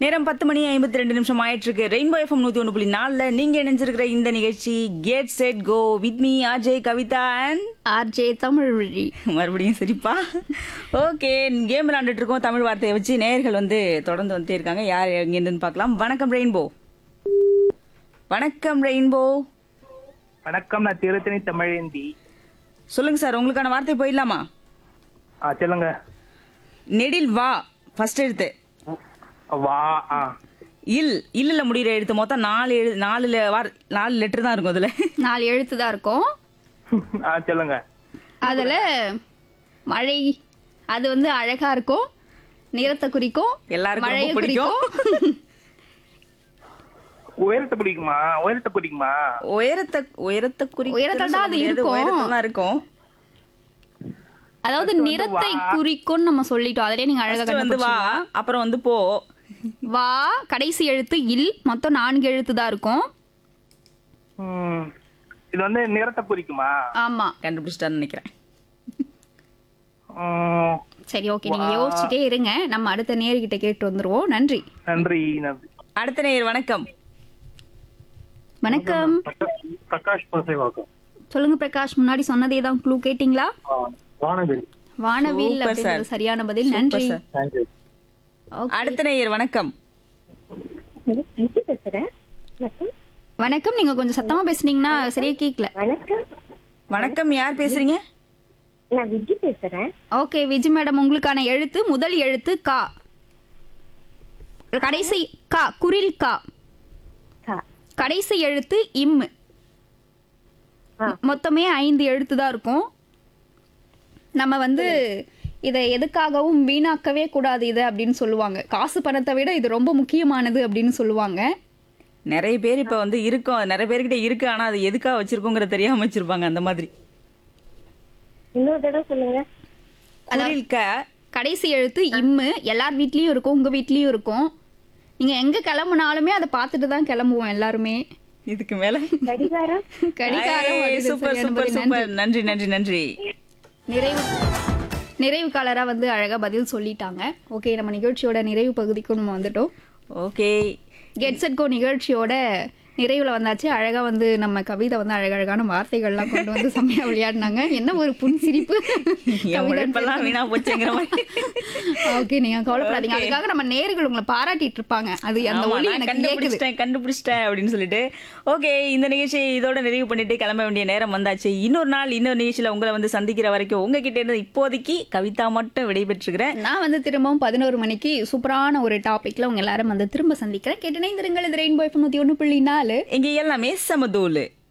நேரம் பத்து மணி ஐம்பத்தி ரெண்டு நிமிஷம் ஆயிட்டு இருக்கு ரெயின்போ எஃப்எம் நூத்தி ஒன்று புள்ளி நாலுல நீங்க இணைஞ்சிருக்கிற இந்த நிகழ்ச்சி get set go with me Ajay Kavitha and RJ Tamil வழி மறுபடியும் சரிப்பா ஓகே கேம் விளையாண்டுட்டு இருக்கோம் தமிழ் வார்த்தையை வச்சு நேயர்கள் வந்து தொடர்ந்து வந்துட்டே இருக்காங்க யார் எங்கேருந்துன்னு பார்க்கலாம் வணக்கம் ரெயின்போ வணக்கம் ரெயின்போ வணக்கம் நான் திருத்தணி தமிழேந்தி சொல்லுங்க சார் உங்களுக்கான வார்த்தை போயிடலாமா ஆ சொல்லுங்க நெடில் வா ஃபர்ஸ்ட் எழுத்து வா ஆ இல் இல்லல முடியிற எழுத்து மொத்தம் நாலு எழு நாலுல வார் நாலு லெட்டர் தான் இருக்கும் அதுல நாலு எழுத்து தான் இருக்கும் ஆ சொல்லுங்க அதுல மழை அது வந்து அழகா இருக்கும் நிறத்தை குறிக்கும் எல்லாருக்கும் ரொம்ப மழையை பிடிக்கும். குறிக்கும் உயரத்தை பிடிக்குமா உயரத்தை பிடிக்குமா உயரத்தை உயரத்தை குறி உயரத்துல தான் அது இருக்கும். உயரத்துல தான் இருக்கும் அதாவது நிறத்தை குறிக்கும்னு நம்ம சொல்லிட்டோம் அதிலே நீங்க அழகா First வந்து வா கண்டுபிடிச்சீங்க அப்புறம் வந்து போ வா கடைசி எழுத்து இல் மொத்தம் நான்கு எழுத்து தான் இருக்கும் ம். இது வந்து நிறத்தை குறிக்குமா ஆமா கண்டுபிடிச்சிட்டான்னு நினைக்கிறேன் ம். சரி ஓகே நீங்க யோசிச்சுட்டே இருங்க நம்ம அடுத்த நேர்கிட்ட கேட்டு வந்துருவோம் நன்றி நன்றி நன்றி அடுத்த நேயர் வணக்கம் வணக்கம் பிரகாஷ் பசைவாக்கம் சொல்லுங்க பிரகாஷ் முன்னாடி சொன்னதே தான் க்ளூ கேட்டிங்களா வானவில் வானவில் Super, அப்படிங்கிறது sir. சரியான பதில் நன்றி sir. Thank you Okay. அடுத்த நேயர் வணக்கம் பேசுறேன் வணக்கம் வணக்கம் நீங்க கொஞ்சம் சத்தமா பேசுனீங்கன்னா சரியா கேக்கல வணக்கம் வணக்கம் யார் பேசுறீங்க நான் விஜி பேசுறேன் ஓகே விஜி மேடம் உங்களுக்கான எழுத்து முதல் எழுத்து கா கடைசி கா குரில் கா கா. கடைசி எழுத்து இம் ஆ. மொத்தமே ஐந்து எழுத்து தான் இருக்கும் நம்ம வந்து இதை எதுக்காகவும் வீணாக்கவே கூடாது இது அப்படின்னு சொல்லுவாங்க காசு பணத்தை விட இது ரொம்ப முக்கியமானது அப்படின்னு சொல்லுவாங்க நிறைய பேர் இப்ப வந்து இருக்கோம் நிறைய பேர்கிட்ட இருக்கு ஆனா அது எதுக்காக வச்சிருக்கோங்கிற தெரியாம வச்சிருப்பாங்க அந்த மாதிரி இன்னொரு தடவை சொல்லுங்க குரில் க கடைசி எழுத்து இம்மு எல்லார் வீட்லயும் இருக்கும் உங்க வீட்லயும் இருக்கும் நீங்க எங்க கிளம்புனாலுமே அதை பார்த்துட்டு தான் கிளம்புவோம் எல்லாருமே இதுக்கு மேல கடிகாரம் கடிகாரம் ஏய், வருது, சூப்பர் சரியான சூப்பர் பதில். சூப்பர் நன்றி நன்றி நன்றி நிறைவு நிறைவுக்காலரா வந்து அழகா பதில் சொல்லிட்டாங்க ஓகே நம்ம நிகழ்ச்சியோட நிறைவு பகுதிக்கும் நம்ம வந்துட்டோம் ஓகே கெட் செட் கோ நிகழ்ச்சியோட நிறைவுல வந்தாச்சு அழகா வந்து நம்ம கவிதை வந்து அழகழகான வார்த்தைகள்லாம் கொண்டு வந்து செம்மையா விளையாடினாங்க என்ன ஒரு புன் சிரிப்பு என் உழைப்பெல்லாம் வீணா போச்சுங்கிற மாதிரி ஓகே நீங்க கவலைப்படாதீங்க அதுக்காக நம்ம நேர்கள் உங்களை பாராட்டிட்டு இருப்பாங்க அது அந்த ஆமா, ஒலி நான் எனக்கு கேக்குது கண்டுபிடிச்சிட்டேன் கண்டுபிடிச்சிட்டேன் அப்படின்னு சொல்லிட்டு ஓகே இந்த நிகழ்ச்சியை இதோட நிறைவு பண்ணிட்டு கிளம்ப வேண்டிய நேரம் வந்தாச்சு இன்னொரு நாள் இன்னொரு நிகழ்ச்சியில உங்களை வந்து சந்திக்கிற வரைக்கும் உங்ககிட்ட இருந்து இப்போதைக்கு கவிதா மட்டும் விடைபெற்றுக்கிறேன் நான் வந்து திரும்பவும் பதினோரு மணிக்கு சூப்பரான ஒரு டாபிக்ல உங்க எல்லாரும் வந்து திரும்ப சந்திக்கிறேன் கேட்டு இணைந்திருங்கள் இது ரெயின்போ எஃப்எம் நூத்தி ஒண்ணு புள்ளி நாலு இங்க எல்லாமே சமதூளு